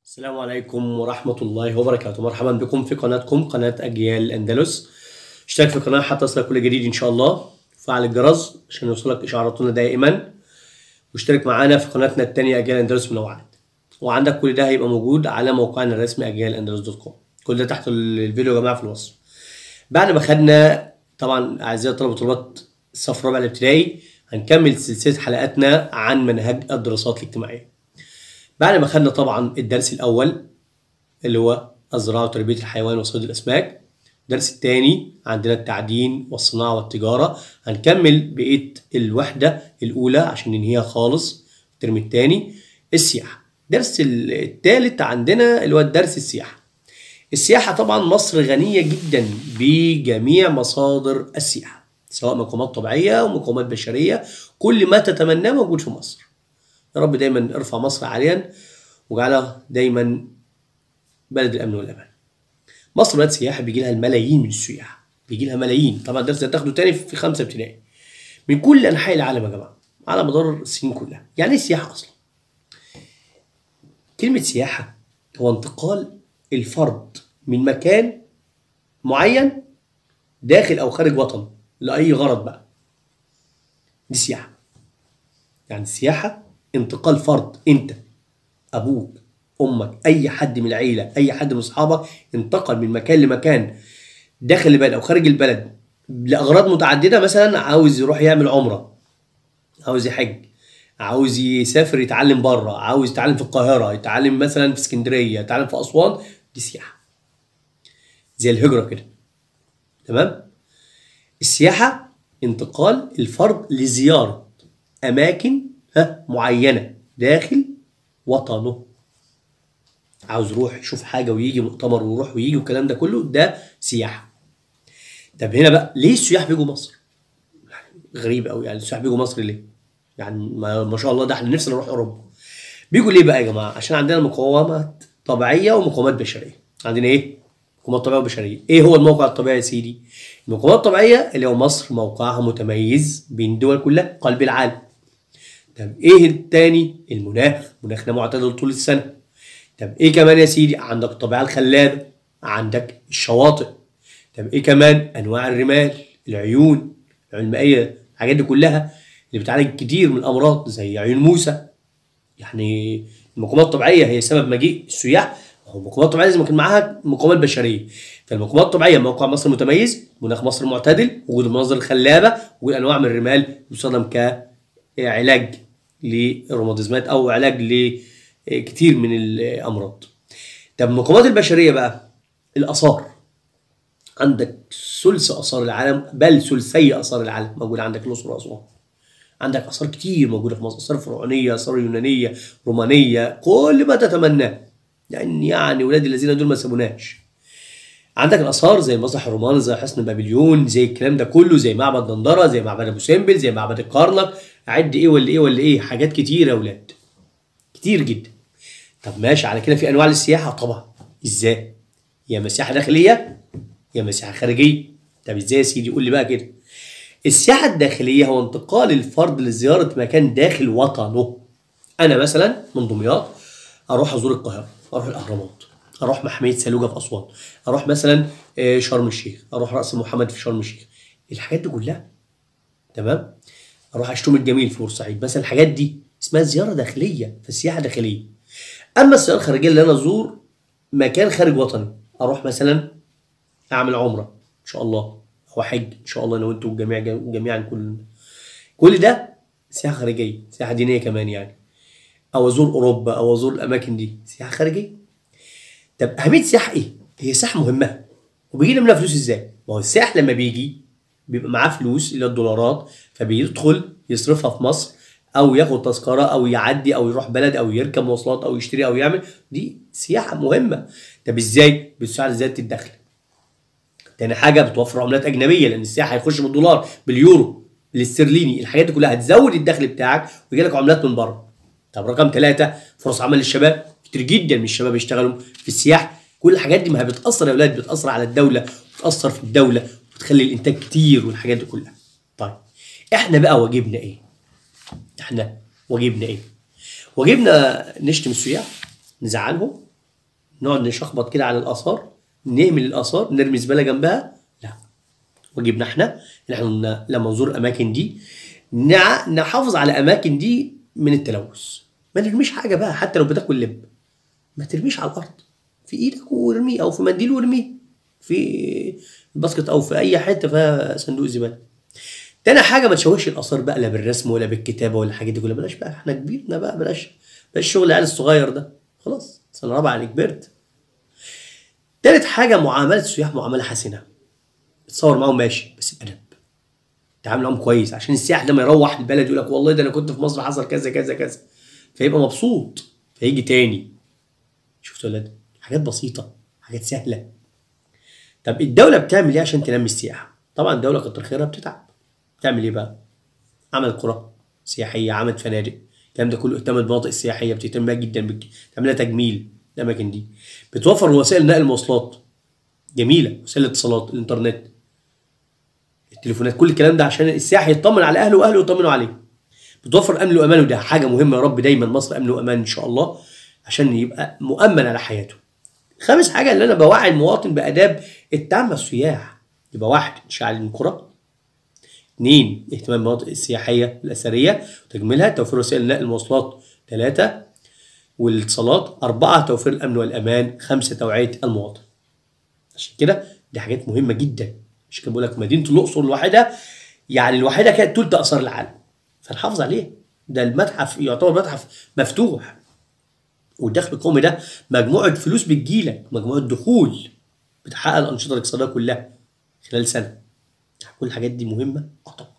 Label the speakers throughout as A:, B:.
A: السلام عليكم ورحمة الله وبركاته مرحبا بكم في قناتكم قناة أجيال الأندلس اشترك في القناة حتى يصلك كل جديد إن شاء الله وفعل الجرس عشان يوصلك إشعاراتنا دائما واشترك معانا في قناتنا التانية أجيال الأندلس منوعات وعندك كل ده هيبقى موجود على موقعنا الرسمي أجيال الأندلس دوت كوم كل ده تحت الفيديو يا جماعة في الوصف بعد ما خدنا طبعا أعزائي طلبة وطلبات الصف الرابع الابتدائي هنكمل سلسلة حلقاتنا عن منهج الدراسات الاجتماعية بعد ما خدنا طبعا الدرس الاول اللي هو الزراعه وتربيه الحيوان وصيد الاسماك الدرس الثاني عندنا التعدين والصناعه والتجاره هنكمل بقيه الوحده الاولى عشان ننهيها خالص الترم الثاني السياحه الدرس الثالث عندنا اللي هو الدرس السياحه السياحه طبعا مصر غنيه جدا بجميع مصادر السياحه سواء مقومات طبيعيه او مقومات بشريه كل ما تتمناه موجود في مصر يا رب دايما ارفع مصر عاليا واجعلها دايما بلد الامن والامان. مصر بلد سياحه بيجي لها الملايين من السياح بيجي لها ملايين طبعا الدرس ده تاخده تاني في خمسه ابتدائي من كل انحاء العالم يا جماعه على مدار السنين كلها يعني ايه سياحه اصلا؟ كلمه سياحه هو انتقال الفرد من مكان معين داخل او خارج وطن لاي غرض بقى دي سياحه يعني السياحه انتقال فرد انت ابوك امك اي حد من العيله اي حد من اصحابك انتقل من مكان لمكان داخل البلد او خارج البلد لاغراض متعدده مثلا عاوز يروح يعمل عمره عاوز يحج عاوز يسافر يتعلم بره عاوز يتعلم في القاهره يتعلم مثلا في اسكندريه يتعلم في اسوان دي سياحه زي الهجره كده تمام السياحه انتقال الفرد لزياره اماكن ها معينه داخل وطنه عاوز يروح يشوف حاجه ويجي مؤتمر ويروح ويجي والكلام ده كله ده سياحه طب هنا بقى ليه السياح بيجوا مصر غريب قوي يعني السياح بيجوا مصر ليه يعني ما, ما شاء الله ده احنا نفسنا نروح اوروبا بيجوا ليه بقى يا جماعه عشان عندنا مقومات طبيعيه ومقومات بشريه عندنا ايه مقومات طبيعيه وبشريه ايه هو الموقع الطبيعي يا سيدي المقومات الطبيعيه اللي هو مصر موقعها متميز بين الدول كلها قلب العالم طب ايه التاني المناخ مناخنا معتدل طول السنه طب ايه كمان يا سيدي عندك الطبيعه الخلابه عندك الشواطئ طب ايه كمان انواع الرمال العيون العيون المائيه الحاجات دي كلها اللي بتعالج كتير من الامراض زي عيون موسى يعني المقومات الطبيعيه هي سبب مجيء السياح هو المقومات الطبيعيه لازم يكون معاها مقومات بشريه فالمقومات الطبيعيه موقع مصر متميز مناخ مصر معتدل وجود المناظر الخلابه وجود انواع من الرمال يستخدم كعلاج للروماتيزمات او علاج لكتير من الامراض طب المقومات البشريه بقى الاثار عندك ثلث اثار العالم بل ثلثي اثار العالم موجوده عندك الاقصر واسوان عندك اثار كتير موجوده في مصر اثار فرعونيه اثار يونانيه رومانيه كل ما تتمناه لان يعني ولاد الذين دول ما سابوناش عندك الاثار زي مسرح الرومان زي حصن بابليون زي الكلام ده كله زي معبد دندره زي معبد ابو سمبل زي معبد الكرنك عد ايه ولا ايه ولا ايه حاجات كتير يا اولاد كتير جدا طب ماشي على كده في انواع للسياحه طبعا ازاي يا اما سياحه داخليه يا اما سياحه خارجيه طب ازاي يا سيدي قول لي بقى كده السياحه الداخليه هو انتقال الفرد لزياره مكان داخل وطنه انا مثلا من دمياط اروح ازور القاهره اروح الاهرامات اروح محميه سلوجه في اسوان اروح مثلا شرم الشيخ اروح راس محمد في شرم الشيخ الحاجات دي كلها تمام اروح اشتم الجميل في بورسعيد مثلا الحاجات دي اسمها زياره داخليه فالسياحه داخليه اما السياحه الخارجيه اللي انا ازور مكان خارج وطني اروح مثلا اعمل عمره ان شاء الله او حج ان شاء الله انا وانتم جميع جميعا كل كل ده سياحه خارجيه سياحه دينيه كمان يعني او ازور اوروبا او ازور الاماكن دي سياحه خارجيه طب اهميه السياحه ايه هي سياحه مهمه وبيجي لنا منها فلوس ازاي ما هو السائح لما بيجي بيبقى معاه فلوس اللي الدولارات فبيدخل يصرفها في مصر او ياخد تذكره او يعدي او يروح بلد او يركب مواصلات او يشتري او يعمل دي سياحه مهمه طب ازاي بتساعد زياده الدخل تاني حاجه بتوفر عملات اجنبيه لان السياح هيخش بالدولار باليورو بالاسترليني الحاجات دي كلها هتزود الدخل بتاعك ويجي لك عملات من بره طب رقم ثلاثة فرص عمل للشباب كتير جدا من الشباب يشتغلوا في السياحه كل الحاجات دي ما هي بتاثر يا اولاد بتاثر على الدوله بتاثر في الدوله وتخلي الانتاج كتير والحاجات دي كلها طيب احنا بقى واجبنا ايه احنا واجبنا ايه واجبنا نشتم السياح نزعلهم نقعد نشخبط كده على الاثار نهمل الاثار نرمي زباله جنبها لا واجبنا احنا ان احنا لما نزور الاماكن دي نع- نحافظ على الاماكن دي من التلوث ما نرميش حاجه بقى حتى لو بتاكل لب ما ترميش على الارض في ايدك وارميه او في منديل وارميه في الباسكت او في اي حته فيها صندوق زباله تاني حاجه ما تشوهش الاثار بقى لا بالرسم ولا بالكتابه ولا الحاجات دي كلها بلاش بقى احنا كبرنا بقى بلاش بلاش شغل العيال الصغير ده خلاص سنه رابعه انا كبرت تالت حاجه معامله السياح معامله حسنه اتصور معاهم ماشي بس بادب تعامل معاهم كويس عشان السياح لما يروح البلد يقول لك والله ده انا كنت في مصر حصل كذا كذا كذا فيبقى مبسوط فيجي تاني شفتوا ولا ولاد حاجات بسيطه حاجات سهله طب الدوله بتعمل ايه عشان تنمي السياحه طبعا الدوله كتر خيرها بتتعب بتعمل ايه بقى عمل قرى سياحيه عملت فنادق الكلام ده كله اهتمت بالمناطق السياحيه بتهتم بيها جدا بك... تعملها تجميل الاماكن دي بتوفر وسائل نقل المواصلات جميله وسائل الاتصالات الانترنت التليفونات كل الكلام ده عشان السياح يطمن على اهله واهله يطمنوا عليه بتوفر امن وامان وده حاجه مهمه يا رب دايما مصر امن وامان ان شاء الله عشان يبقى مؤمن على حياته خامس حاجه اللي انا بوعي المواطن باداب التعامل مع السياح يبقى واحد انشاء القرى اثنين اهتمام بالمناطق السياحيه الاثريه وتجميلها توفير وسائل نقل المواصلات ثلاثه والاتصالات أربعة توفير الأمن والأمان خمسة توعية المواطن عشان كده دي حاجات مهمة جدا مش كده بقول لك مدينة الأقصر لوحدها يعني لوحدها كانت تلت آثار العالم فنحافظ عليه ده المتحف يعتبر متحف مفتوح والدخل القومي ده مجموعة فلوس بتجيلك مجموعة دخول بتحقق الأنشطة الاقتصادية كلها خلال سنة كل الحاجات دي مهمة اه طبعا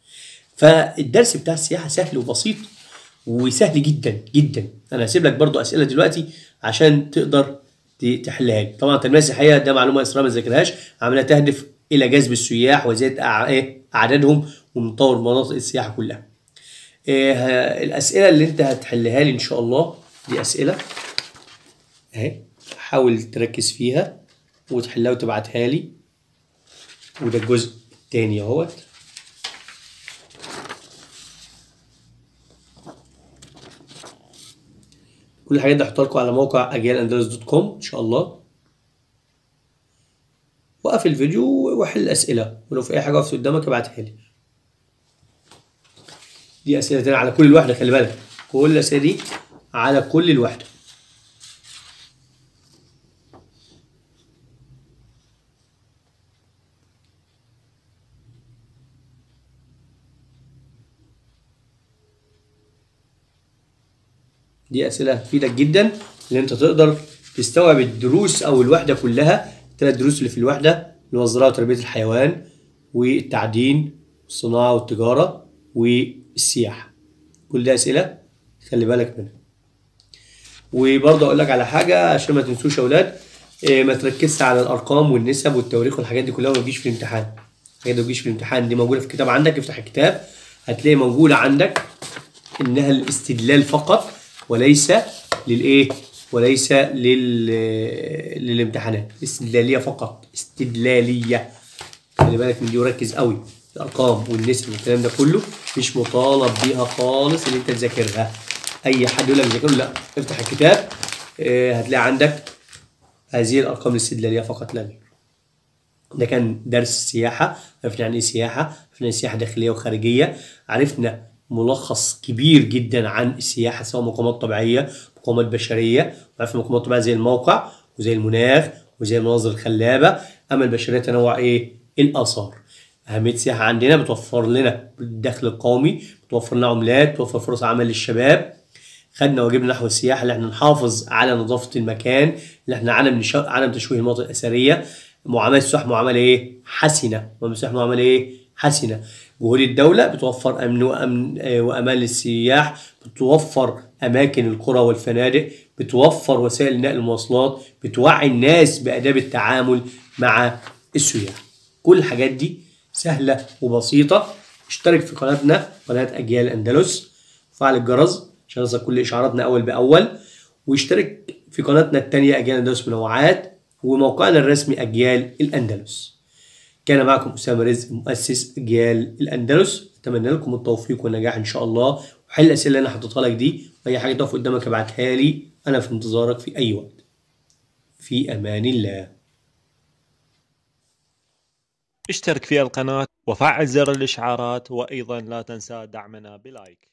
A: فالدرس بتاع السياحة سهل وبسيط وسهل جدا جدا انا هسيب لك برضو اسئله دلوقتي عشان تقدر ت- تحلها لي طبعا التنميه السياحيه ده معلومه اسراء ما ذاكرهاش عمليه تهدف الى جذب السياح وزياده أع- إيه؟ اعدادهم ونطور مناطق السياحه كلها إيه ه- الاسئله اللي انت هتحلها لي ان شاء الله دي اسئله اهي حاول تركز فيها وتحلها وتبعتها لي وده الجزء التاني اهوت كل الحاجات دي هحطها لكم على موقع اجيال اندلس دوت كوم ان شاء الله وقف الفيديو وحل الاسئله ولو في اي حاجه وقفت قدامك ابعتها لي دي اسئله تانية على كل الوحده خلي بالك كل الاسئله دي على كل الوحده دي اسئله هتفيدك جدا ان انت تقدر تستوعب الدروس او الوحده كلها الثلاث دروس اللي في الوحده اللي هو الزراعه وتربيه الحيوان والتعدين والصناعه والتجاره والسياحه كل ده اسئله خلي بالك منها وبرضه اقول لك على حاجه عشان ما تنسوش يا اولاد إيه، ما تركزش على الارقام والنسب والتواريخ والحاجات دي كلها ما تجيش في الامتحان الحاجات دي ما تجيش في الامتحان دي موجوده في الكتاب عندك افتح الكتاب هتلاقي موجوده عندك انها الاستدلال فقط وليس للايه وليس لل للامتحانات استدلاليه فقط استدلاليه خلي بالك من دي وركز قوي الارقام والنسب والكلام ده كله مش مطالب بيها خالص ان انت تذاكرها اي حد يقول لك ذاكره لا افتح الكتاب آه، هتلاقي عندك هذه الارقام الاستدلاليه فقط لا غير ده كان درس السياحة عرفنا يعني ايه سياحة عرفنا يعني سياحة داخلية وخارجية عرفنا ملخص كبير جدا عن السياحة سواء مقامات طبيعية مقامات بشرية وعرفنا مقامات طبيعية زي الموقع وزي المناخ وزي المناظر الخلابة أما البشرية تنوع إيه؟ الآثار أهمية السياحة عندنا بتوفر لنا الدخل القومي بتوفر لنا عملات بتوفر فرص عمل للشباب خدنا واجبنا نحو السياحه اللي احنا نحافظ على نظافه المكان اللي احنا عدم نشا... عدم تشويه المناطق الاثريه معامله السياح معامله ايه؟ حسنه معامله السياح معامله ايه؟ حسنه جهود الدوله بتوفر امن وامن آه، وامان للسياح بتوفر اماكن القرى والفنادق بتوفر وسائل نقل المواصلات بتوعي الناس باداب التعامل مع السياح كل الحاجات دي سهله وبسيطه اشترك في قناتنا قناه اجيال اندلس وفعل الجرس عشان يوصل كل اشعاراتنا اول باول واشترك في قناتنا الثانيه اجيال اندلس منوعات وموقعنا الرسمي اجيال الاندلس كان معكم اسامه رزق مؤسس اجيال الاندلس اتمنى لكم التوفيق والنجاح ان شاء الله وحل الاسئله اللي انا حطيتها لك دي واي حاجه تقف قدامك ابعتها لي انا في انتظارك في اي وقت في أمان الله
B: اشترك في القناة وفعل زر الإشعارات وأيضا لا تنسى دعمنا بلايك